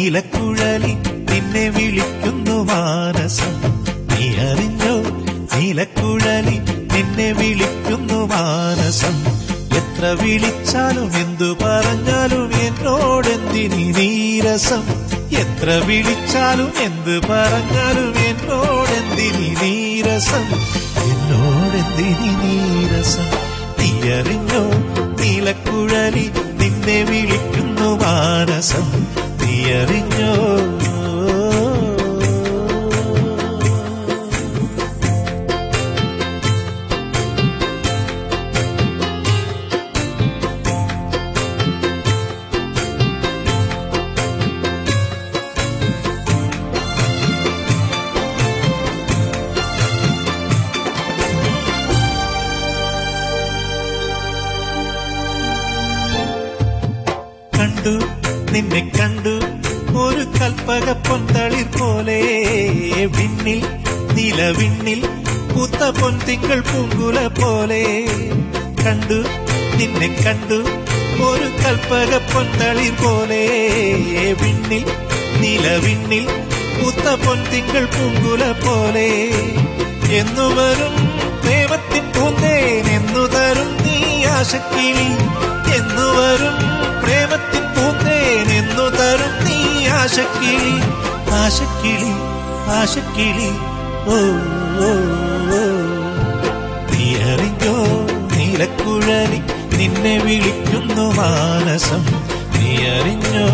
നീലക്കുഴലി നിന്നെ വിളിക്കുന്നു മാനസം നീ അറിഞ്ഞോ നീലക്കുഴലി നിന്നെ വിളിക്കുന്നു മാനസം എത്ര വിളിച്ചാലും എന്തു പറഞ്ഞാലും എന്നോടെന്തിനി നീരസം എത്ര വിളിച്ചാലും എന്ത് പറഞ്ഞാലും എന്നോടെന്തിനി നീരസം എന്നോടെന്തിനി നീരസം നീ അറിഞ്ഞോ നീലക്കുഴലി നിന്നെ വിളിക്കുന്നു മാനസം നീ അറിഞ്ഞോ കണ്ടു നിന്നെ കണ്ടു ഒരു കൽപ്പക പൊന്തളിർ പോലെ വിണ്ണിൽ നിലവിണ്ണിൽ പൂത്ത പൊൻതിങ്കൾ പൂങ്കുല പോലെ കണ്ടു നിന്നെ കണ്ടു ഒരു കൽപ്പക പൊന്തളിർ പോലെ വിണ്ണിൽ നിലവിണ്ണിൽ പൂത്ത പൊൻതിങ്കൾ പൂങ്കുല പോലെ എന്നു വരും പ്രേമത്തിൻ പൂന്തേൻ എന്നു തരും നീ ആശക്കിളി എന്നു വരും പ്രേമത്തിൻ പൂന്തേൻ എന്നു തരും നീ ആശക്കിളി ആശക്കിളി ആശക്കിളി ഓ ഓ ഓ നീ അറിഞ്ഞോ നീലക്കുഴലി നിന്നെ വിളിക്കുന്നു മാനസം നീ അറിഞ്ഞോ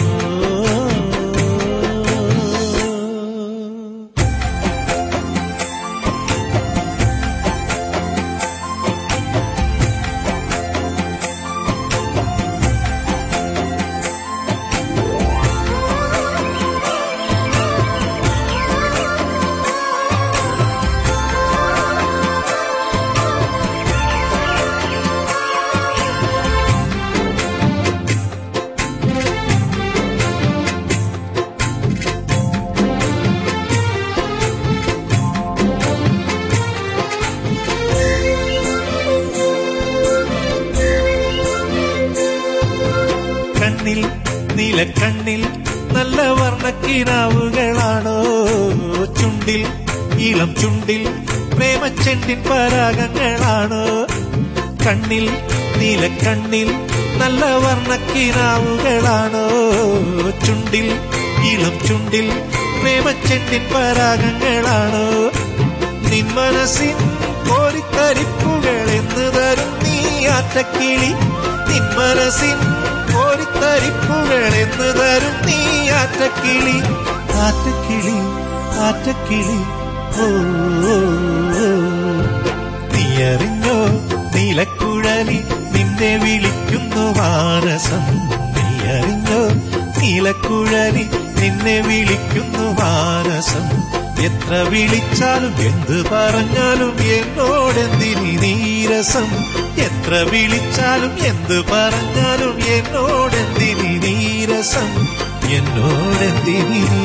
കണ്ണിൽ നീലക്കണ്ണിൽ നല്ല വർണ്ണക്കിനാവുകളാണോ ചുണ്ടിൽ ഇളം ചുണ്ടിൽ പ്രേമച്ചെണ്ടിൻ പരാഗങ്ങളാണോ കണ്ണിൽ നീലക്കണ്ണിൽ നല്ല വർണ്ണക്കിനാവുകളാണോ ചുണ്ടിൽ ഇളം ചുണ്ടിൽ പ്രേമച്ചെണ്ടിൻ പരാഗങ്ങളാണോ നിൻ മനസ്സിൻ കോരിത്തരിപ്പുകൾ എന്ന് തരും നീ ആറ്റക്കിളി നിൻ മനസ്സിൻ കോരിത്തരിപ്പുകൾ എന്ന് തരും നീ ആറ്റക്കിളി ആറ്റക്കിളി ആറ്റക്കിളി ഓ ഓ, ഓ. നീ അറിഞ്ഞോ നീലക്കുഴലി നിന്നെ വിളിക്കുന്നു മാനസം നീ അറിഞ്ഞോ നീലക്കുഴലി നിന്നെ വിളിക്കുന്നു മാനസം എത്ര വിളിച്ചാലും എന്ത് പറഞ്ഞാലും എന്നോടെന്തിനി നീരസം എത്ര വിളിച്ചാലും എന്ത് പറഞ്ഞാലും എന്നോടെന്തിനി നീരസം എന്നോടെന്തിനി